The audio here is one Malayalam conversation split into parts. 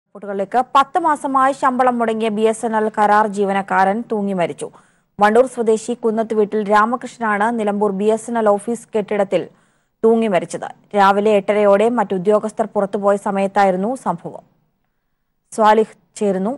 റിപ്പോർട്ടുകളിലേക്ക് പത്ത് മാസമായി ശമ്പളം മുടങ്ങിയ ബി എസ് എൻ എൽ കരാർ ജീവനക്കാരൻ തൂങ്ങി മരിച്ചു വണ്ടൂർ സ്വദേശി കുന്നത്ത് വീട്ടിൽ രാമകൃഷ്ണനാണ് Nilambur B S N L office കെട്ടിടത്തിൽ തൂങ്ങി മരിച്ചത് രാവിലെ എട്ടരയോടെ മറ്റുദ്യോഗസ്ഥർ പുറത്തുപോയ സമയത്തായിരുന്നു സംഭവം സ്വാലിഹ് ചേരുന്നു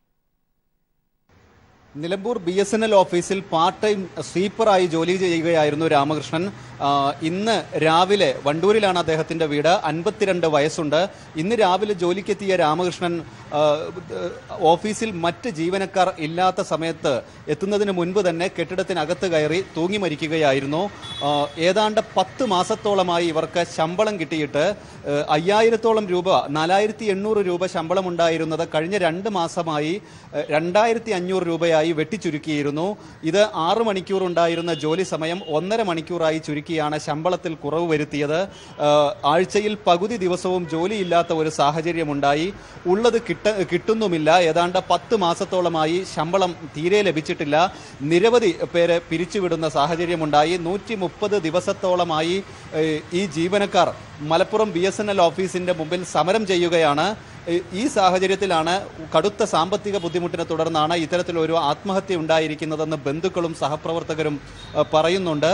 Nilambur B S N L ഓഫീസിൽ പാർട്ട് ടൈം സ്വീപ്പറായി ജോലി ചെയ്യുകയായിരുന്നു രാമകൃഷ്ണൻ ആ, ഇന്ന് രാവിലെ വണ്ടൂരിലാണ് അദ്ദേഹത്തിന്റെ വീട് അൻപത്തിരണ്ട് വയസ്സുണ്ട് ഇന്ന് രാവിലെ ജോലിക്കെത്തിയ രാമകൃഷ്ണൻ ആ, ഓഫീസിൽ മറ്റ് ജീവനക്കാർ ഇല്ലാത്ത സമയത്ത് എത്തുന്നതിന് മുൻപ് തന്നെ കെട്ടിടത്തിനകത്ത് കയറി തൂങ്ങി മരിക്കുകയായിരുന്നു ആ, ഏതാണ്ട് പത്ത് മാസത്തോളമായി ഇവർക്ക് ശമ്പളം കിട്ടിയിട്ട് ആ, അയ്യായിരത്തോളം രൂപ നാലായിരത്തി എണ്ണൂറ് രൂപ ശമ്പളം ഉണ്ടായിരുന്നത് കഴിഞ്ഞ രണ്ട് മാസമായി ആ, രണ്ടായിരത്തി അഞ്ഞൂറ് രൂപയായി വെട്ടിച്ചുരുക്കിയിരുന്നു ഇത് ആറ് മണിക്കൂർ ഉണ്ടായിരുന്ന ജോലി സമയം ഒന്നര മണിക്കൂറായി ചുരുക്കിയാണ് ശമ്പളത്തിൽ കുറവ് വരുത്തിയത് ആ, ആഴ്ചയിൽ പകുതി ദിവസവും ജോലിയില്ലാത്ത ഒരു സാഹചര്യമുണ്ടായി ഉള്ളത് കിട്ട കിട്ടുന്നുമില്ല ഏതാണ്ട് പത്ത് മാസത്തോളമായി ശമ്പളം തീരെ ലഭിച്ചിട്ടില്ല നിരവധി പേരെ പിരിച്ചുവിടുന്ന സാഹചര്യമുണ്ടായി നൂറ്റി മുപ്പത് ദിവസത്തോളമായി ഏഹ്, ഈ ജീവനക്കാർ Malappuram B S N L ഓഫീസിന്റെ മുമ്പിൽ സമരം ചെയ്യുകയാണ് ഈ- ഈ സാഹചര്യത്തിലാണ് കടുത്ത സാമ്പത്തിക ബുദ്ധിമുട്ടിനെ തുടർന്നാണ് ഇത്തരത്തിലൊരു ആത്മഹത്യ ഉണ്ടായിരിക്കുന്നതെന്ന് ബന്ധുക്കളും സഹപ്രവർത്തകരും ഏഹ്, പറയുന്നുണ്ട്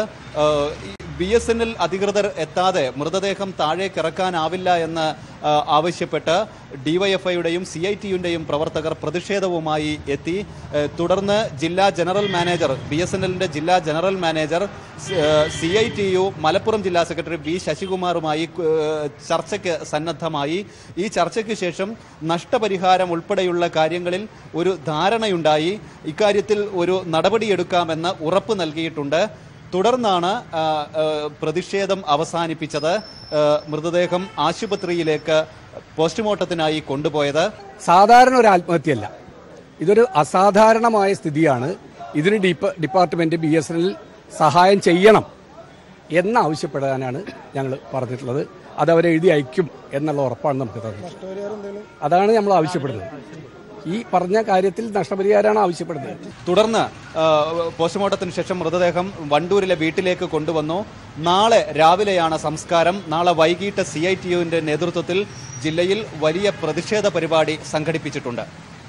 ബി എസ് എൻ എൽ അധികൃതർ എത്താതെ മൃതദേഹം താഴേക്ക് ഇറക്കാനാവില്ല എന്ന് ആ, ആവശ്യപ്പെട്ട് ഡിവൈഎഫ്ഐയുടെയും സി ഐ ടിയുടെയും പ്രവർത്തകർ പ്രതിഷേധവുമായി എത്തി ഏഹ്, തുടർന്ന് ജില്ലാ general manager B S N എല്ലിന്റെ ജില്ലാ general manager C I T U Malappuram ജില്ലാ സെക്രട്ടറി വി ശശികുമാറുമായി ഏഹ്, ചർച്ചയ്ക്ക് സന്നദ്ധമായി ഈ ചർച്ചയ്ക്ക് ശേഷം നഷ്ടപരിഹാരം ഉൾപ്പെടെയുള്ള കാര്യങ്ങളിൽ ഒരു ധാരണയുണ്ടായി ഇക്കാര്യത്തിൽ ഒരു നടപടിയെടുക്കാമെന്ന് ഉറപ്പ് നൽകിയിട്ടുണ്ട് തുടർന്നാണ് ആ, ആ, പ്രതിഷേധം അവസാനിപ്പിച്ചത് ആ, മൃതദേഹം ആശുപത്രിയിലേക്ക് പോസ്റ്റ്മോർട്ടത്തിനായി കൊണ്ടുപോയത് സാധാരണ ഒരു ആത്മഹത്യയല്ല ഇതൊരു അസാധാരണമായ സ്ഥിതിയാണ് ഇതിന് ഡിപ്പ ഡിപ്പാർട്ട്മെന്റ് ബി എസ് എൻ സഹായം ചെയ്യണം എന്നാവശ്യപ്പെടാനാണ് ഞങ്ങൾ പറഞ്ഞിട്ടുള്ളത് അത് അവരെ എഴുതി അയക്കും എന്നുള്ള ഉറപ്പാണ് നമുക്ക് തന്നിട്ടുള്ളത് അതാണ് നമ്മൾ ആവശ്യപ്പെടുന്നത് ഈ പറഞ്ഞ കാര്യത്തിൽ നഷ്ടപരിഹാരമാണ് ആവശ്യപ്പെടുന്നത് തുടർന്ന് ആ, പോസ്റ്റ്മോർട്ടത്തിന് ശേഷം മൃതദേഹം വണ്ടൂരിലെ വീട്ടിലേക്ക് കൊണ്ടുവന്നു നാളെ രാവിലെയാണ് സംസ്കാരം നാളെ വൈകിട്ട് സി ഐ ടി യുവിന്റെ നേതൃത്വത്തിൽ ജില്ലയിൽ വലിയ പ്രതിഷേധ പരിപാടി സംഘടിപ്പിച്ചിട്ടുണ്ട്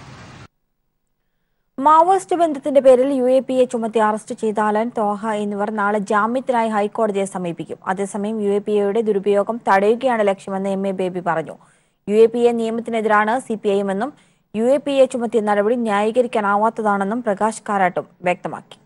മാവോയിസ്റ്റ് ബന്ധത്തിന്റെ പേരിൽ യു എ പി എ ചുമത്തി അറസ്റ്റ് ചെയ്ത അലൻ തോഹ എന്നിവർ നാളെ ജാമ്യത്തിനായി ഹൈക്കോടതിയെ സമീപിക്കും അതേസമയം യു എ പി എയുടെ ദുരുപയോഗം തടയുകയാണ് ലക്ഷ്യമെന്ന് എം എ ബേബി പറഞ്ഞു യു എ പി എ നിയമത്തിനെതിരാണ് സി പി ഐ എമ്മെന്നും യു എ പി എ ചുമത്തിയ നടപടി ന്യായീകരിക്കാനാവാത്തതാണെന്നും പ്രകാശ് കാരാട്ടും വ്യക്തമാക്കി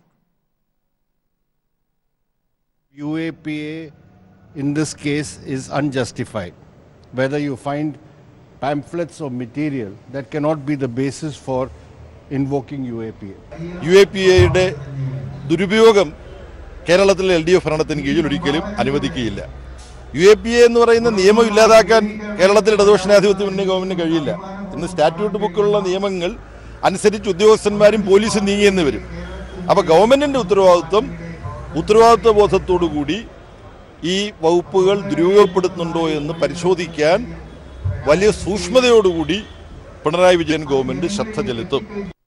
UAPA in this case is unjustified. Whether you find pamphlets or material that cannot be the basis for invoking UAPA. U A P എയുടെ ദുരുപയോഗം കേരളത്തിലെ എൽ ഡി എഫ് ഭരണത്തിന് കീഴിൽ ഒരിക്കലും അനുവദിക്കുകയില്ല യു എ പി എ എന്ന് പറയുന്ന നിയമം ഇല്ലാതാക്കാൻ കേരളത്തിൽ ഇടതുപക്ഷ ജനാധിപത്യ മുന്നണി ഗവൺമെന്റിന് കഴിയില്ല ഇന്ന് സ്റ്റാറ്റ്യൂട്ട് ബുക്കിലുള്ള നിയമങ്ങൾ അനുസരിച്ച് ഉദ്യോഗസ്ഥന്മാരും പോലീസും നീങ്ങിയെന്ന് വരും അപ്പോൾ ഗവൺമെന്റിന്റെ ഉത്തരവാദിത്വം ഉത്തരവാദിത്വ ബോധത്തോടു കൂടി ഈ വകുപ്പുകൾ ദുരുപയോഗപ്പെടുത്തുന്നുണ്ടോ എന്ന് പരിശോധിക്കാൻ വലിയ സൂക്ഷ്മതയോടുകൂടി പിണറായി വിജയൻ ഗവൺമെന്റ് ശ്രദ്ധ ചെലുത്തും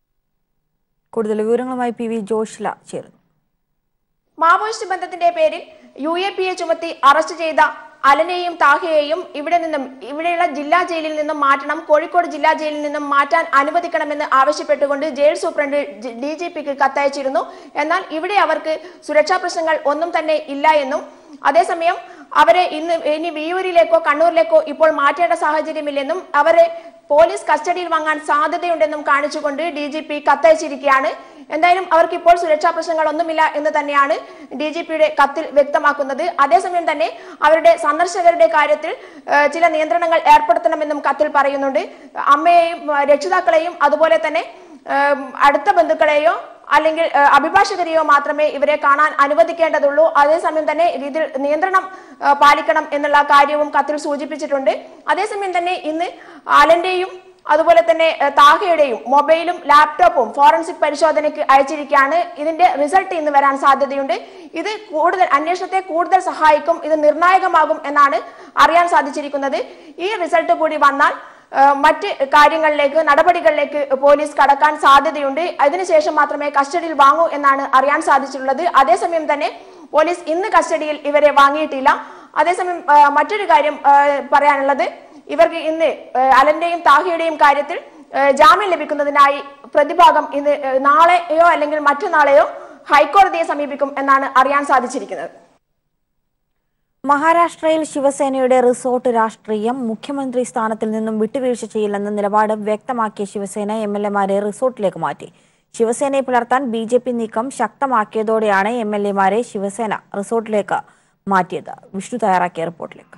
കൂടുതൽ വിവരങ്ങളുമായി പി വി ജോഷില ചേരുന്നു മാവോയിസ്റ്റ് ബന്ധത്തിന്റെ പേരിൽ യു എ പി എ ചുമത്തി അറസ്റ്റ് ചെയ്ത അലനെയും താഹയെയും ഇവിടെ നിന്നും ഇവിടെയുള്ള ജില്ലാ ജയിലിൽ നിന്നും മാറ്റണം കോഴിക്കോട് ജില്ലാ ജയിലിൽ നിന്നും മാറ്റാൻ അനുവദിക്കണമെന്ന് ആവശ്യപ്പെട്ടുകൊണ്ട് ജയിൽ സൂപ്രണ്ട് ഡി ജി പിക്ക് കത്തയച്ചിരുന്നു എന്നാൽ ഇവിടെ അവർക്ക് സുരക്ഷാ പ്രശ്നങ്ങൾ ഒന്നും തന്നെ ഇല്ല എന്നും അതേസമയം അവരെ ഇന്ന് ഇനി വിയൂരിലേക്കോ കണ്ണൂരിലേക്കോ ഇപ്പോൾ മാറ്റേണ്ട സാഹചര്യമില്ലെന്നും അവരെ പോലീസ് കസ്റ്റഡിയിൽ വാങ്ങാൻ സാധ്യതയുണ്ടെന്നും കാണിച്ചുകൊണ്ട് ഡി ജി പി കത്തയച്ചിരിക്കുകയാണ് എന്തായാലും അവർക്ക് ഇപ്പോൾ സുരക്ഷാ പ്രശ്നങ്ങളൊന്നുമില്ല എന്ന് തന്നെയാണ് ഡി ജി പിയുടെ കത്തിൽ വ്യക്തമാക്കുന്നത് അതേസമയം തന്നെ അവരുടെ സന്ദർശകരുടെ കാര്യത്തിൽ ഏഹ്, ചില നിയന്ത്രണങ്ങൾ ഏർപ്പെടുത്തണമെന്നും കത്തിൽ പറയുന്നുണ്ട് അമ്മയെയും ഏഹ്, രക്ഷിതാക്കളെയും അതുപോലെ തന്നെ ഏഹ്, അടുത്ത ബന്ധുക്കളെയോ അല്ലെങ്കിൽ ഏഹ്, അഭിഭാഷകരെയോ മാത്രമേ ഇവരെ കാണാൻ അനുവദിക്കേണ്ടതുള്ളൂ അതേസമയം തന്നെ ഇതിൽ നിയന്ത്രണം ഏഹ്, പാലിക്കണം എന്നുള്ള കാര്യവും കത്തിൽ സൂചിപ്പിച്ചിട്ടുണ്ട് അതേസമയം തന്നെ ഇന്ന് അലന്റെയും അതുപോലെ തന്നെ ഏഹ്, താഹയുടെയും മൊബൈലും ലാപ്ടോപ്പും ഫോറൻസിക് പരിശോധനയ്ക്ക് അയച്ചിരിക്കുകയാണ് ഇതിന്റെ റിസൾട്ട് ഇന്ന് വരാൻ സാധ്യതയുണ്ട് ഇത് കൂടുതൽ അന്വേഷണത്തെ കൂടുതൽ സഹായിക്കും ഇത് നിർണായകമാകും എന്നാണ് അറിയാൻ സാധിച്ചിരിക്കുന്നത് ഈ റിസൾട്ട് കൂടി വന്നാൽ ഏഹ്, മറ്റ് കാര്യങ്ങളിലേക്ക് നടപടികളിലേക്ക് പോലീസ് കടക്കാൻ സാധ്യതയുണ്ട് അതിനുശേഷം മാത്രമേ കസ്റ്റഡിയിൽ വാങ്ങൂ എന്നാണ് അറിയാൻ സാധിച്ചിട്ടുള്ളത് അതേസമയം തന്നെ പോലീസ് ഇന്ന് കസ്റ്റഡിയിൽ ഇവരെ വാങ്ങിയിട്ടില്ല അതേസമയം ഏഹ്, മറ്റൊരു കാര്യം ഏഹ്, പറയാനുള്ളത് ഇവർക്ക് ഇന്ന് ഏഹ്, അലന്റെയും താഹിയുടെയും കാര്യത്തിൽ ഏഹ്, ജാമ്യം ലഭിക്കുന്നതിനായി പ്രതിഭാഗം ഇന്ന് ഏഹ്, നാളെയോ അല്ലെങ്കിൽ മറ്റന്നാളെയോ ഹൈക്കോടതിയെ സമീപിക്കും എന്നാണ് അറിയാൻ സാധിച്ചിരിക്കുന്നത് മഹാരാഷ്ട്രയിൽ ശിവസേനയുടെ റിസോർട്ട് രാഷ്ട്രീയം മുഖ്യമന്ത്രി സ്ഥാനത്തിൽ നിന്നും വിട്ടുവീഴ്ച ചെയ്യില്ലെന്ന നിലപാട് വ്യക്തമാക്കിയ ശിവസേന എം എൽ എമാരെ റിസോർട്ടിലേക്ക് മാറ്റി ശിവസേനയെ പുലർത്താൻ ബി ജെ പി നീക്കം ശക്തമാക്കിയതോടെയാണ് എം എൽ എമാരെ ശിവസേന റിസോർട്ടിലേക്ക് മാറ്റിയത് വിഷ്ണു തയ്യാറാക്കിയ റിപ്പോർട്ടിലേക്ക്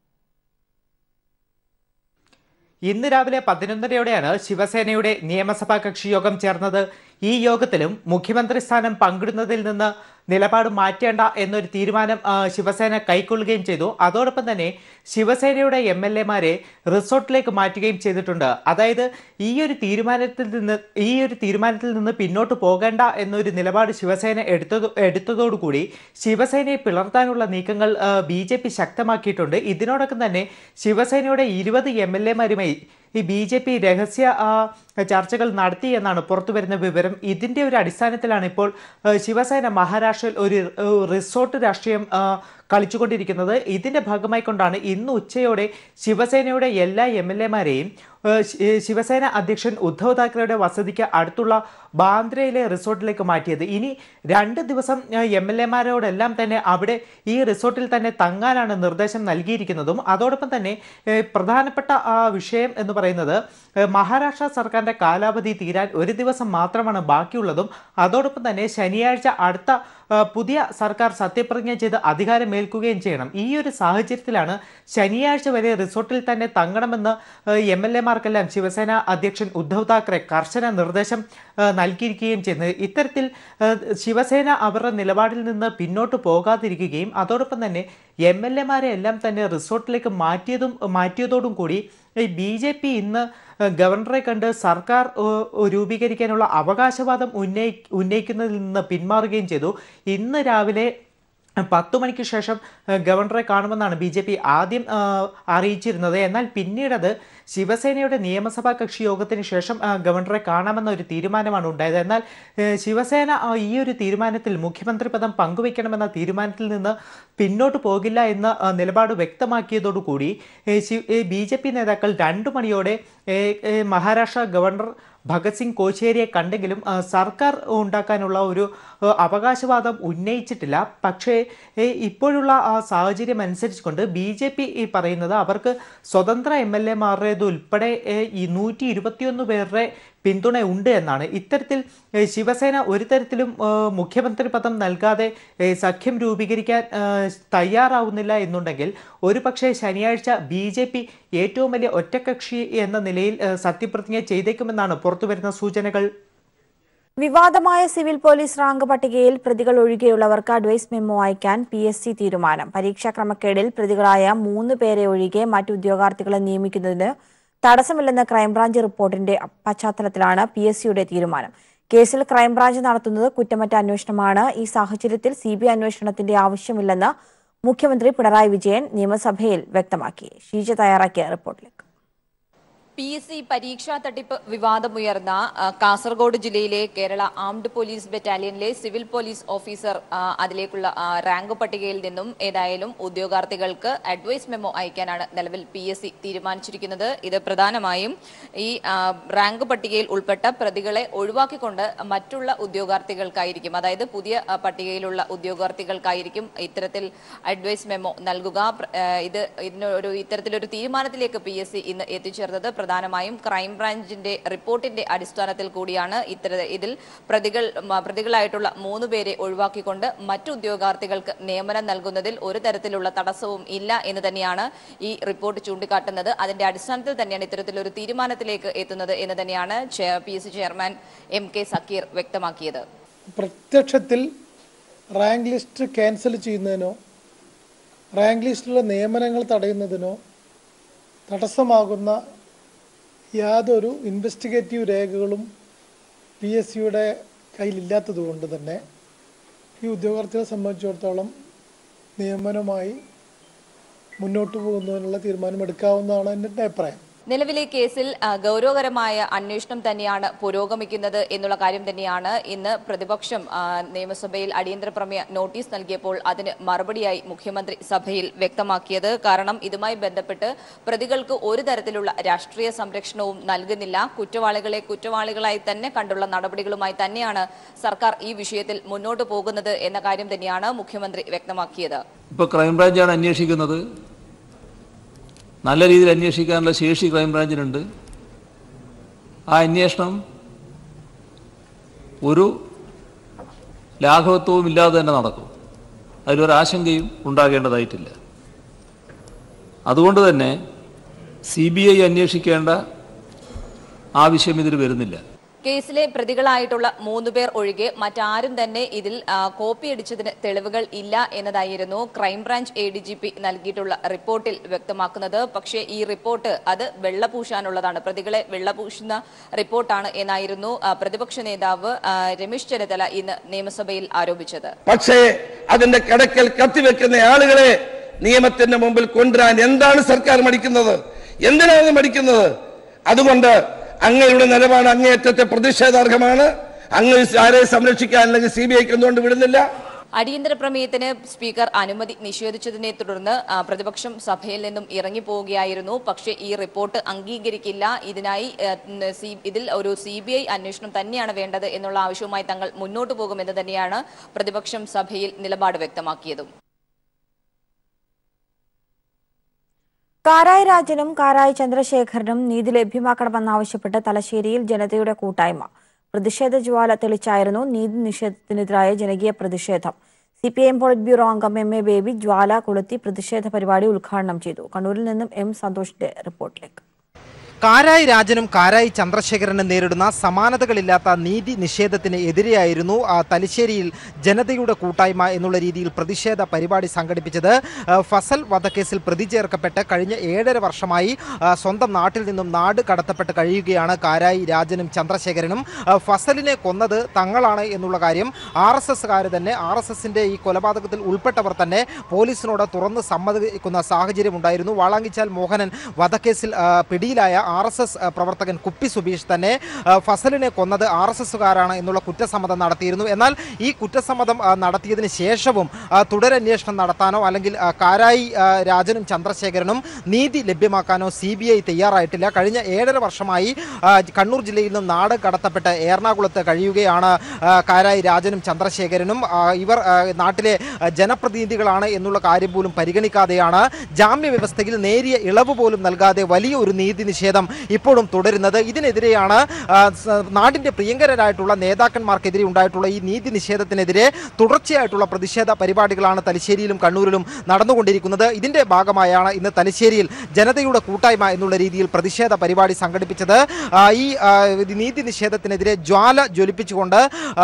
ഇന്ന് രാവിലെ പതിനൊന്നരയോടെയാണ് ശിവസേനയുടെ നിയമസഭാ കക്ഷി യോഗം ചേർന്നത് ഈ യോഗത്തിലും മുഖ്യമന്ത്രി സ്ഥാനം പങ്കിടുന്നതിൽ നിന്ന് നിലപാട് മാറ്റേണ്ട എന്നൊരു തീരുമാനം ആ, ശിവസേന കൈക്കൊള്ളുകയും ചെയ്തു അതോടൊപ്പം തന്നെ ശിവസേനയുടെ എം എൽ എമാരെ റിസോർട്ടിലേക്ക് മാറ്റുകയും ചെയ്തിട്ടുണ്ട് അതായത് ഈ ഒരു തീരുമാനത്തിൽ നിന്ന് ഈ ഒരു തീരുമാനത്തിൽ നിന്ന് പിന്നോട്ട് പോകേണ്ട എന്നൊരു നിലപാട് ശിവസേന എടുത്തത് എടുത്തതോടുകൂടി ശിവസേനയെ പിളർത്താനുള്ള നീക്കങ്ങൾ ബി ജെ പി ശക്തമാക്കിയിട്ടുണ്ട് ഇതിനോടൊപ്പം തന്നെ ശിവസേനയുടെ ഇരുപത് എം എൽ എമാരുമായി ഈ ബി ജെ പി രഹസ്യ ആ, ചർച്ചകൾ നടത്തി എന്നാണ് പുറത്തു വരുന്ന വിവരം ഇതിന്റെ ഒരു അടിസ്ഥാനത്തിലാണ് ഇപ്പോൾ ആ, ശിവസേന മഹാരാഷ്ട്രയിൽ ഒരു ആ, റിസോർട്ട് രാഷ്ട്രീയം ആ, കളിച്ചുകൊണ്ടിരിക്കുന്നത് ഇതിന്റെ ഭാഗമായി കൊണ്ടാണ് ഇന്ന് ഉച്ചയോടെ ശിവസേനയുടെ എല്ലാ എം എൽ എമാരെയും ശിവസേന അധ്യക്ഷൻ ഉദ്ധവ് താക്കറെയുടെ വസതിക്ക് അടുത്തുള്ള ബാന്ദ്രയിലെ റിസോർട്ടിലേക്ക് മാറ്റിയത് ഇനി രണ്ട് ദിവസം എം എൽ എമാരോടെല്ലാം തന്നെ അവിടെ ഈ റിസോർട്ടിൽ തന്നെ തങ്ങാനാണ് നിർദ്ദേശം നൽകിയിരിക്കുന്നതും അതോടൊപ്പം തന്നെ ഏഹ്, പ്രധാനപ്പെട്ട ആ വിഷയം എന്ന് പറയുന്നത് ഏഹ്, മഹാരാഷ്ട്ര സർക്കാരിന്റെ കാലാവധി തീരാൻ ഒരു ദിവസം മാത്രമാണ് ബാക്കിയുള്ളതും അതോടൊപ്പം തന്നെ ശനിയാഴ്ച അടുത്ത ആ, പുതിയ സർക്കാർ സത്യപ്രതിജ്ഞ ചെയ്ത് അധികാരമേൽക്കുകയും ചെയ്യണം ഈ ഒരു സാഹചര്യത്തിലാണ് ശനിയാഴ്ച വരെ റിസോർട്ടിൽ തന്നെ തങ്ങണമെന്ന് എം എൽ എമാർക്കെല്ലാം ശിവസേന അധ്യക്ഷൻ ഉദ്ധവ് താക്കറെ കർശന നിർദ്ദേശം ആ, നൽകിയിരിക്കുകയും ചെയ്യുന്നത് ഇത്തരത്തിൽ ആ, ശിവസേന അവരുടെ നിലപാടിൽ നിന്ന് പിന്നോട്ട് പോകാതിരിക്കുകയും അതോടൊപ്പം തന്നെ എം എൽ എമാരെ എല്ലാം തന്നെ റിസോർട്ടിലേക്ക് മാറ്റിയതും മാറ്റിയതോടും കൂടി ഈ ബി ജെ പി ഇന്ന് ഏഹ്, ഗവർണറെ കണ്ട് സർക്കാർ ഏഹ്, രൂപീകരിക്കാനുള്ള അവകാശവാദം ഉന്നയി ഉന്നയിക്കുന്നതിൽ നിന്ന് പിന്മാറുകയും ചെയ്തു ഇന്ന് രാവിലെ പത്തു മണിക്ക് ശേഷം ഏഹ്, ഗവർണറെ കാണുമെന്നാണ് ബി ജെ പി ആദ്യം ഏഹ്, അറിയിച്ചിരുന്നത് എന്നാൽ പിന്നീടത് ശിവസേനയുടെ നിയമസഭാ കക്ഷി യോഗത്തിന് ശേഷം ഏഹ്, ഗവർണറെ കാണാമെന്ന ഒരു തീരുമാനമാണ് ഉണ്ടായത് എന്നാൽ ഏഹ്, ശിവസേന ആ, ഈ ഒരു തീരുമാനത്തിൽ മുഖ്യമന്ത്രി പദം പങ്കുവയ്ക്കണമെന്ന തീരുമാനത്തിൽ നിന്ന് പിന്നോട്ട് പോകില്ല എന്ന ആ, നിലപാട് വ്യക്തമാക്കിയതോടുകൂടി ബി ജെ പി നേതാക്കൾ രണ്ടു മണിയോടെ ഏഹ്, ഏഹ്, മഹാരാഷ്ട്ര ഗവർണർ ഭഗത് സിംഗ് കോശ്യാരിയെ കണ്ടെങ്കിലും ആ, സർക്കാർ ഉണ്ടാക്കാനുള്ള ഒരു ആ, അവകാശവാദം ഉന്നയിച്ചിട്ടില്ല പക്ഷേ ഏ, ഇപ്പോഴുള്ള ആ സാഹചര്യം അനുസരിച്ചുകൊണ്ട് ബി ജെ പി ഈ പറയുന്നത് അവർക്ക് സ്വതന്ത്ര എം എൽ എമാരുടേത് ഉൾപ്പെടെ ഏ, ഈ നൂറ്റി ഇരുപത്തിയൊന്ന് പേരുടെ പിന്തുണ ഉണ്ട് എന്നാണ് ഇത്തരത്തിൽ ഏ, ശിവസേന ഒരു തരത്തിലും ഏ, മുഖ്യമന്ത്രി പദം നൽകാതെ ഏ, സഖ്യം രൂപീകരിക്കാൻ ഏ, തയ്യാറാവുന്നില്ല എന്നുണ്ടെങ്കിൽ ഒരു പക്ഷേ ശനിയാഴ്ച ബി ജെ പി ഏറ്റവും വലിയ ഒറ്റക്കക്ഷി എന്ന നിലയിൽ ഏ, സത്യപ്രതിജ്ഞ ചെയ്തേക്കുമെന്നാണ് പുറത്തുവരുന്ന സൂചനകൾ വിവാദമായ സിവിൽ പോലീസ് റാങ്ക് പട്ടികയിൽ പ്രതികൾ ഒഴികെയുള്ളവർക്ക് അഡ്വൈസ് മെമ്മോ അയക്കാൻ പി എസ് സി തീരുമാനം പരീക്ഷാ ക്രമക്കേടിൽ പ്രതികളായ മൂന്ന് പേരെ ഒഴികെ മറ്റു ഉദ്യോഗാർത്ഥികളെ നിയമിക്കുന്നതിന് തടസ്സമില്ലെന്ന ക്രൈംബ്രാഞ്ച് റിപ്പോർട്ടിന്റെ പശ്ചാത്തലത്തിലാണ് പി എസ് സിയുടെ തീരുമാനം കേസിൽ ക്രൈംബ്രാഞ്ച് നടത്തുന്നത് കുറ്റമറ്റ അന്വേഷണമാണ് ഈ സാഹചര്യത്തിൽ സി ബി ഐ അന്വേഷണത്തിന്റെ ആവശ്യമില്ലെന്ന് മുഖ്യമന്ത്രി പിണറായി വിജയൻ നിയമസഭയിൽ വ്യക്തമാക്കി ഷീജ തയ്യാറാക്കിയ റിപ്പോർട്ടിലേക്ക് പി എസ് സി പരീക്ഷാ തട്ടിപ്പ് വിവാദമുയർന്ന ആ, കാസർഗോഡ് ജില്ലയിലെ കേരള ആംഡ് പോലീസ് ബറ്റാലിയനിലെ സിവിൽ പോലീസ് ഓഫീസർ ആ, അതിലേക്കുള്ള ആ, റാങ്ക് പട്ടികയിൽ നിന്നും ഏതായാലും ഉദ്യോഗാർത്ഥികൾക്ക് അഡ്വൈസ് മെമ്മോ അയക്കാനാണ് നിലവിൽ പി എസ് സി തീരുമാനിച്ചിരിക്കുന്നത് ഇത് പ്രധാനമായും ഈ ആ, റാങ്ക് പട്ടികയിൽ ഉൾപ്പെട്ട പ്രതികളെ ഒഴിവാക്കിക്കൊണ്ട് മറ്റുള്ള ഉദ്യോഗാർത്ഥികൾക്കായിരിക്കും അതായത് പുതിയ ആ, പട്ടികയിലുള്ള ഉദ്യോഗാർത്ഥികൾക്കായിരിക്കും ഇത്തരത്തിൽ അഡ്വൈസ് മെമ്മോ നൽകുക പ്ര- ആ, ഇത് ഇതിന് ഒരു ഇത്തരത്തിലൊരു തീരുമാനത്തിലേക്ക് പി എസ് സി ഇന്ന് എത്തിച്ചേർന്നത് പ്രധാനമായും ക്രൈംബ്രാഞ്ചിന്റെ റിപ്പോർട്ടിന്റെ അടിസ്ഥാനത്തിൽ കൂടിയാണ് ഇത്തര ഇതിൽ പ്രതികൾ മ- പ്രതികളായിട്ടുള്ള മൂന്ന് പേരെ ഒഴിവാക്കിക്കൊണ്ട് മറ്റു ഉദ്യോഗാർത്ഥികൾക്ക് നിയമനം നൽകുന്നതിൽ ഒരു തരത്തിലുള്ള തടസ്സവും ഇല്ല എന്ന് തന്നെയാണ് ഈ റിപ്പോർട്ട് ചൂണ്ടിക്കാട്ടുന്നത് അതിന്റെ അടിസ്ഥാനത്തിൽ തന്നെയാണ് ഇത്തരത്തിലൊരു തീരുമാനത്തിലേക്ക് എത്തുന്നത് എന്ന് തന്നെയാണ് P S C chairman M K Zakir വ്യക്തമാക്കിയത് പ്രത്യക്ഷത്തിൽ റാങ്ക് ലിസ്റ്റ് ക്യാൻസൽ ചെയ്യുന്നതിനോ റാങ്ക് ലിസ്റ്റിലുള്ള നിയമനങ്ങൾ തടയുന്നതിനോ തടസ്സമാകുന്ന യാതൊരു ഇൻവെസ്റ്റിഗേറ്റീവ് രേഖകളും പി എസ് സിയുടെ കയ്യിലില്ലാത്തത് കൊണ്ട് തന്നെ ഈ ഉദ്യോഗാർത്ഥികളെ സംബന്ധിച്ചിടത്തോളം നിയമനവുമായി മുന്നോട്ട് പോകുന്നതിനുള്ള തീരുമാനമെടുക്കാവുന്നതാണ് എൻ്റെ അഭിപ്രായം നിലവിലെ കേസിൽ ആ, ഗൗരവകരമായ അന്വേഷണം തന്നെയാണ് പുരോഗമിക്കുന്നത് എന്നുള്ള കാര്യം തന്നെയാണ് ഇന്ന് പ്രതിപക്ഷം ആ, നിയമസഭയിൽ അടിയന്തര പ്രമേയ നോട്ടീസ് നൽകിയപ്പോൾ അതിന് മറുപടിയായി മുഖ്യമന്ത്രി സഭയിൽ വ്യക്തമാക്കിയത് കാരണം ഇതുമായി ബന്ധപ്പെട്ട് പ്രതികൾക്ക് ഒരു തരത്തിലുള്ള രാഷ്ട്രീയ സംരക്ഷണവും നൽകുന്നില്ല കുറ്റവാളികളെ കുറ്റവാളികളായി തന്നെ കണ്ടുള്ള നടപടികളുമായി തന്നെയാണ് സർക്കാർ ഈ വിഷയത്തിൽ മുന്നോട്ട് പോകുന്നത് എന്ന കാര്യം തന്നെയാണ് മുഖ്യമന്ത്രി വ്യക്തമാക്കിയത് ഇപ്പോൾ ക്രൈംബ്രാഞ്ചാണ് അന്വേഷിക്കുന്നത് നല്ല രീതിയിൽ അന്വേഷിക്കാനുള്ള ശേഷി ക്രൈംബ്രാഞ്ചിനുണ്ട് ആ അന്വേഷണം ഒരു ലാഘവത്വവും ഇല്ലാതെ തന്നെ നടക്കും അതിലൊരാശങ്കയും ഉണ്ടാകേണ്ടതായിട്ടില്ല അതുകൊണ്ട് തന്നെ സി ബി ഐ അന്വേഷിക്കേണ്ട ആവശ്യം ഇതിൽ വരുന്നില്ല കേസിലെ പ്രതികളായിട്ടുള്ള മൂന്ന് പേർ ഒഴികെ മറ്റാരും തന്നെ ഇതിൽ ആ, കോപ്പിയടിച്ചതിന് തെളിവുകൾ ഇല്ല എന്നതായിരുന്നു crime branch A D G P നൽകിയിട്ടുള്ള റിപ്പോർട്ടിൽ വ്യക്തമാക്കുന്നത് പക്ഷേ ഈ റിപ്പോർട്ട് അത് വെള്ളപൂശാനുള്ളതാണ് പ്രതികളെ വെള്ളപൂശുന്ന റിപ്പോർട്ടാണ് എന്നായിരുന്നു ആ, പ്രതിപക്ഷ നേതാവ് ആ, രമേശ് ചെന്നിത്തല ഇന്ന് നിയമസഭയിൽ ആരോപിച്ചത് പക്ഷേ അതിന്റെ കടക്കൽ കത്തിവെക്കുന്ന ആളുകളെ നിയമത്തിന്റെ മുമ്പിൽ കൊണ്ടുവരാൻ എന്താണ് സർക്കാർ മടിക്കുന്നത് എന്തിനാണ് മടിക്കുന്നത് അതുകൊണ്ട് അങ്ങയുടെ നിലപാട് അങ്ങേയറ്റത്തെ പ്രതിഷേധാർഹമാണ് അങ്ങ് ആരെ സംരക്ഷിക്കാൻ അല്ലെങ്കിൽ സി ബി ഐക്ക് എന്തുകൊണ്ട് വിടുന്നില്ല അടിയന്തര പ്രമേയത്തിന് സ്പീക്കർ അനുമതി നിഷേധിച്ചതിനെ തുടർന്ന് ആ, പ്രതിപക്ഷം സഭയിൽ നിന്നും ഇറങ്ങിപ്പോവുകയായിരുന്നു പക്ഷേ ഈ റിപ്പോർട്ട് അംഗീകരിക്കില്ല ഇതിനായി ആ, ഉം, സി- ഇതിൽ ഒരു സി ബി ഐ അന്വേഷണം തന്നെയാണ് വേണ്ടത് എന്നുള്ള ആവശ്യവുമായി തങ്ങൾ മുന്നോട്ട് പോകുമെന്ന് തന്നെയാണ് പ്രതിപക്ഷം സഭയിൽ നിലപാട് വ്യക്തമാക്കിയതും കാരായി രാജനും കാരായി ചന്ദ്രശേഖരനും നീതി ലഭ്യമാക്കണമെന്നാവശ്യപ്പെട്ട് തലശ്ശേരിയിൽ ജനതയുടെ കൂട്ടായ്മ പ്രതിഷേധ ജ്വാല തെളിച്ചായിരുന്നു നീതി നിഷേധത്തിനെതിരായ ജനകീയ പ്രതിഷേധം C P I M polit bureau അംഗം എം എ ബേബി ജ്വാല കൊളുത്തി പ്രതിഷേധ പരിപാടി ഉദ്ഘാടനം ചെയ്തു കണ്ണൂരിൽ നിന്നും എം സന്തോഷിന്റെ റിപ്പോർട്ടിലേക്ക് കാരായി രാജനും കാരായി ചന്ദ്രശേഖരനും നേരിടുന്ന സമാനതകളില്ലാത്ത നീതി നിഷേധത്തിന് എതിരെയായിരുന്നു ആ, തലശ്ശേരിയിൽ ജനതയുടെ കൂട്ടായ്മ എന്നുള്ള രീതിയിൽ പ്രതിഷേധ പരിപാടി സംഘടിപ്പിച്ചത് ആ, ഫസൽ വധക്കേസിൽ പ്രതി ചേർക്കപ്പെട്ട് കഴിഞ്ഞ ഏഴര വർഷമായി ആ, സ്വന്തം നാട്ടിൽ നിന്നും നാട് കടത്തപ്പെട്ട് കഴിയുകയാണ് കാരായി രാജനും ചന്ദ്രശേഖരനും ആ, ഫസലിനെ കൊന്നത് തങ്ങളാണ് എന്നുള്ള കാര്യം ആർ എസ് എസ്സുകാർ തന്നെ ആർ എസ് എസിന്റെ ഈ കൊലപാതകത്തിൽ ഉൾപ്പെട്ടവർ തന്നെ പോലീസിനോട് തുറന്ന് സമ്മതിക്കുന്ന സാഹചര്യം ഉണ്ടായിരുന്നു വാളാങ്കിച്ചാൽ മോഹനൻ വധക്കേസിൽ ആ, പിടിയിലായ ആർ എസ് എസ് പ്രവർത്തകൻ കുപ്പി സുബീഷ് തന്നെ ആ, ഫസലിനെ കൊന്നത് ആർ എസ് എസ്സുകാരാണ് എന്നുള്ള കുറ്റസമ്മതം നടത്തിയിരുന്നു എന്നാൽ ഈ കുറ്റസമ്മതം ആ, നടത്തിയതിന് ശേഷവും ആ, തുടരന്വേഷണം നടത്താനോ അല്ലെങ്കിൽ ആ, കാരായി ആ, രാജനും ചന്ദ്രശേഖരനും നീതി ലഭ്യമാക്കാനോ സി ബി ഐ തയ്യാറായിട്ടില്ല കഴിഞ്ഞ ഏഴര വർഷമായി ആ, കണ്ണൂർ ജില്ലയിൽ നിന്നും നാട് കടത്തപ്പെട്ട് എറണാകുളത്ത് കഴിയുകയാണ് ആ, കാരായി രാജനും ചന്ദ്രശേഖരനും ആ, ഇവർ ആ, നാട്ടിലെ ആ, ജനപ്രതിനിധികളാണ് എന്നുള്ള കാര്യം പോലും പരിഗണിക്കാതെയാണ് ജാമ്യ വ്യവസ്ഥയിൽ നേരിയ ഇളവ് പോലും നൽകാതെ വലിയ ഒരു നീതി നിഷേധം ഇപ്പോഴും തുടരുന്നത് ഇതിനെതിരെയാണ് ആ, സ- നാടിന്റെ പ്രിയങ്കരായിട്ടുള്ള നേതാക്കന്മാർക്കെതിരെ ഉണ്ടായിട്ടുള്ള ഈ നീതി നിഷേധത്തിനെതിരെ തുടർച്ചയായിട്ടുള്ള പ്രതിഷേധ പരിപാടികളാണ് തലശ്ശേരിയിലും കണ്ണൂരിലും നടന്നുകൊണ്ടിരിക്കുന്നത് ഇതിന്റെ ഭാഗമായാണ് ഇന്ന് തലശ്ശേരിയിൽ ജനതയുടെ കൂട്ടായ്മ എന്നുള്ള രീതിയിൽ പ്രതിഷേധ പരിപാടി സംഘടിപ്പിച്ചത് ആ, ഈ ആ, ഇത് നീതി നിഷേധത്തിനെതിരെ ജ്വാല ജ്വലിപ്പിച്ചുകൊണ്ട് ആ,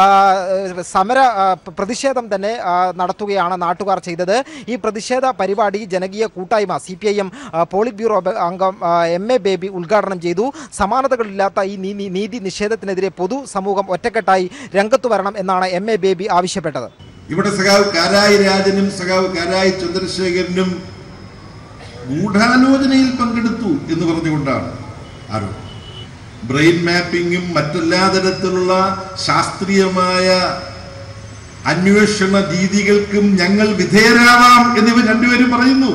സമര ആ, പ- പ്രതിഷേധം തന്നെ ആ, നടത്തുകയാണ് നാട്ടുകാർ ചെയ്തത് ഈ പ്രതിഷേധ പരിപാടി ജനകീയ കൂട്ടായ്മ C P I M polit bureau ബ- അംഗം ആ, എം എ ബേബി ഉദ്ഘാടനം ചെയ്തു സമാനതകളില്ലാത്ത ഈ നീ- നീതി നിഷേധത്തിനെതിരെ പൊതു സമൂഹം ഒറ്റക്കെട്ടായി രംഗത്തു വരണം എന്നാണ് എം എ ബേബി ആവശ്യപ്പെട്ടത് ഇവിടെ സഖാവ് കാരായി രാജനും സഖാവ് കാരായി ചന്ദ്രശേഖരനും ഗൂഢാലോചനയിൽ പങ്കെടുത്തു എന്ന് പറഞ്ഞുകൊണ്ടാണ് ആരോപണം ബ്രെയിൻ മാപ്പിങ്ങും മറ്റെല്ലാ തരത്തിലുള്ള ശാസ്ത്രീയമായ അന്വേഷണ രീതികൾക്കും ഞങ്ങൾ വിധേയരാവാം എന്നിവർ രണ്ടുപേരും പറയുന്നു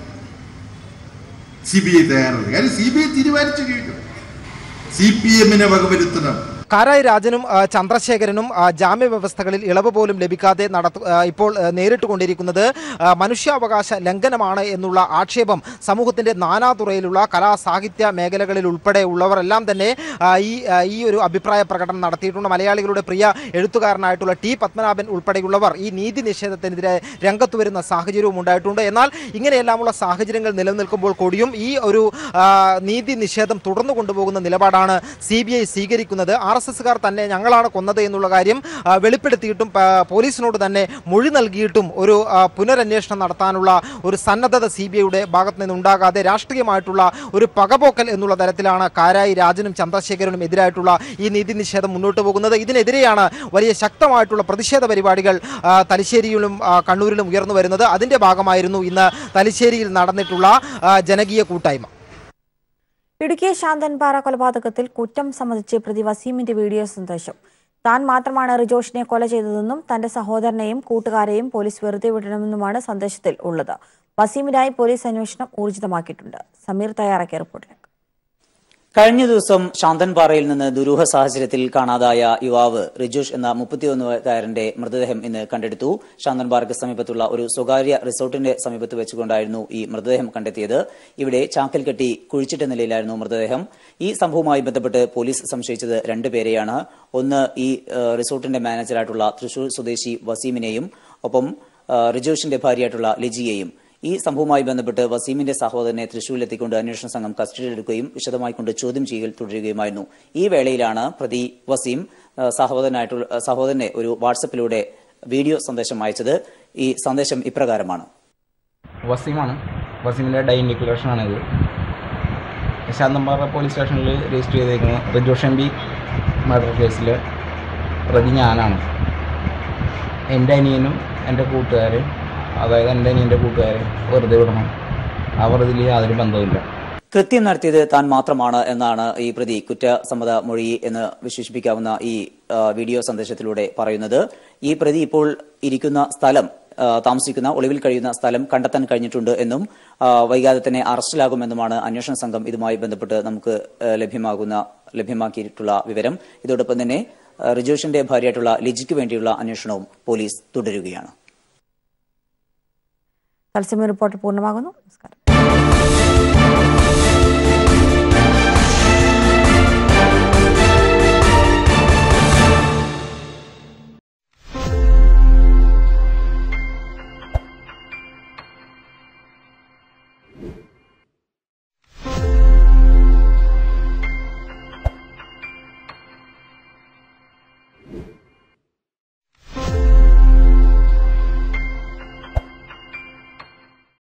സി ബി ഐ തയ്യാറല്ല കാര്യം സി ബി ഐ തീരുമാനിച്ചു കഴിഞ്ഞു സി പി എമ്മിനെ വകവരുത്തണം കാരായി രാജനും ആ, ചന്ദ്രശേഖരനും ആ, ജാമ്യ വ്യവസ്ഥകളിൽ ഇളവ് പോലും ലഭിക്കാതെ നടത്തു ആ, ഇപ്പോൾ ആ, നേരിട്ടുകൊണ്ടിരിക്കുന്നത് ആ, മനുഷ്യാവകാശ ലംഘനമാണ് എന്നുള്ള ആക്ഷേപം സമൂഹത്തിന്റെ നാനാതുറയിലുള്ള കലാ സാഹിത്യ മേഖലകളിൽ ഉൾപ്പെടെ ഉള്ളവരെല്ലാം തന്നെ ആ, ഈ ആ, ഈ ഒരു അഭിപ്രായ പ്രകടനം നടത്തിയിട്ടുണ്ട് മലയാളികളുടെ പ്രിയ എഴുത്തുകാരനായിട്ടുള്ള ടി പത്മനാഭൻ ഉൾപ്പെടെയുള്ളവർ ഈ നീതി നിഷേധത്തിനെതിരെ രംഗത്ത് വരുന്ന സാഹചര്യവും ഉണ്ടായിട്ടുണ്ട് എന്നാൽ ഇങ്ങനെയെല്ലാമുള്ള സാഹചര്യങ്ങൾ നിലനിൽക്കുമ്പോൾ കൂടിയും ഈ ഒരു ആ, നീതി നിഷേധം തുടർന്നു കൊണ്ടുപോകുന്ന നിലപാടാണ് സി ബി ഐ സ്വീകരിക്കുന്നത് ആർ എസ് എസ്സുകാർ തന്നെ ഞങ്ങളാണ് കൊന്നത് എന്നുള്ള കാര്യം ആ, വെളിപ്പെടുത്തിയിട്ടും ആ, പോലീസിനോട് തന്നെ മൊഴി നൽകിയിട്ടും ഒരു ആ, പുനരന്വേഷണം നടത്താനുള്ള ഒരു സന്നദ്ധത സി ബി ഐയുടെ ഭാഗത്ത് നിന്നുണ്ടാകാതെ രാഷ്ട്രീയമായിട്ടുള്ള ഒരു പകപോക്കൽ എന്നുള്ള തരത്തിലാണ് കാരായി രാജനും ചന്ദ്രശേഖരനും എതിരായിട്ടുള്ള ഈ നീതി നിഷേധം മുന്നോട്ട് പോകുന്നത് ഇതിനെതിരെയാണ് വലിയ ശക്തമായിട്ടുള്ള പ്രതിഷേധ പരിപാടികൾ ആ, തലശ്ശേരിയിലും ആ, കണ്ണൂരിലും ഉയർന്നു വരുന്നത് അതിന്റെ ഭാഗമായിരുന്നു ഇന്ന് തലശ്ശേരിയിൽ നടന്നിട്ടുള്ള ആ, ജനകീയ കൂട്ടായ്മ ഇടുക്കി ശാന്തൻപാറ കൊലപാതകത്തിൽ കുറ്റം സമ്മതിച്ച് പ്രതി വസീമിന്റെ വീഡിയോ സന്ദേശം താൻ മാത്രമാണ് റിജോഷിനെ കൊല ചെയ്തതെന്നും തന്റെ സഹോദരനെയും കൂട്ടുകാരെയും പോലീസ് വെറുതെ വിടണമെന്നുമാണ് സന്ദേശത്തിൽ ഉള്ളത് വസീമിനായി പോലീസ് അന്വേഷണം ഊർജിതമാക്കിയിട്ടുണ്ട് സമീർ തയ്യാറാക്കിയ റിപ്പോർട്ടിലേക്ക് കഴിഞ്ഞ ദിവസം ശാന്തൻപാറയിൽ നിന്ന് ദുരൂഹ സാഹചര്യത്തിൽ കാണാതായ യുവാവ് റിജോഷ് എന്ന മുപ്പത്തിയൊന്നുകാരന്റെ മൃതദേഹം ഇന്ന് കണ്ടെടുത്തു ശാന്തൻപാറയ്ക്ക് സമീപത്തുള്ള ഒരു സ്വകാര്യ റിസോർട്ടിന്റെ സമീപത്ത് വെച്ചുകൊണ്ടായിരുന്നു ഈ മൃതദേഹം കണ്ടെത്തിയത് ഇവിടെ ചാക്കിൽ കെട്ടി കുഴിച്ചിട്ട നിലയിലായിരുന്നു മൃതദേഹം ഈ സംഭവവുമായി ബന്ധപ്പെട്ട് പോലീസ് സംശയിച്ചത് രണ്ടുപേരെയാണ് ഒന്ന് ഈ ഏഹ്, റിസോർട്ടിന്റെ മാനേജറായിട്ടുള്ള തൃശൂർ സ്വദേശി വസീമിനെയും ഒപ്പം ഏഹ്, റിജോഷിന്റെ ഭാര്യയായിട്ടുള്ള ലിജിയെയും ഈ സംഭവവുമായി ബന്ധപ്പെട്ട് വസീമിന്റെ സഹോദരനെ തൃശൂരിലെത്തിക്കൊണ്ട് അന്വേഷണ സംഘം കസ്റ്റഡിയിലെടുക്കുകയും വിശദമായി കൊണ്ട് ചോദ്യം ചെയ്യൽ തുടരുകയുമായിരുന്നു ഈ വേളയിലാണ് പ്രതി വസീം ആ, സഹോദരനായിട്ടുള്ള ആ, സഹോദരനെ ഒരു വാട്സപ്പിലൂടെ വീഡിയോ സന്ദേശം അയച്ചത് ഈ സന്ദേശം ഇപ്രകാരമാണ് വസീമാണ് വസീമിൻ്റെ ഡൈൻ ഡിക്ലറേഷനാണിത് ശാന്തമ്പാറ പോലീസ് സ്റ്റേഷനിൽ രജിസ്റ്റർ ചെയ്തേക്കുന്ന റിജോഷ് എം ബി മർഡർ കേസിൽ പ്രതി ഞാനാണ് എൻ്റെ അനിയനും എൻ്റെ കൂട്ടുകാരും അതായത് എൻ്റെ അനിയൻ്റെ കൂട്ടുകാരെ വെറുതെ വിടണം അവർ ഇതിൽ യാതൊരു ബന്ധവുമില്ല കൃത്യം നടത്തിയത് താൻ മാത്രമാണ് എന്നാണ് ഈ പ്രതി കുറ്റസമ്മത മൊഴി എന്ന് വിശേഷിപ്പിക്കാവുന്ന ഈ ആ, വീഡിയോ സന്ദേശത്തിലൂടെ പറയുന്നത് ഈ പ്രതി ഇപ്പോൾ ഇരിക്കുന്ന സ്ഥലം ആ, താമസിക്കുന്ന ഒളിവിൽ കഴിയുന്ന സ്ഥലം കണ്ടെത്താൻ കഴിഞ്ഞിട്ടുണ്ട് എന്നും ആ, വൈകാതെ തന്നെ അറസ്റ്റിലാകുമെന്നുമാണ് അന്വേഷണ സംഘം ഇതുമായി ബന്ധപ്പെട്ട് നമുക്ക് ആ, ലഭ്യമാകുന്ന ലഭ്യമാക്കിയിട്ടുള്ള വിവരം ഇതോടൊപ്പം തന്നെ ആ, റിജോഷിന്റെ ഭാര്യയായിട്ടുള്ള ലിജിക്ക് വേണ്ടിയുള്ള അന്വേഷണവും പോലീസ് തുടരുകയാണ് തത്സമയ റിപ്പോർട്ട് പൂർണ്ണമാകുന്നു നമസ്കാരം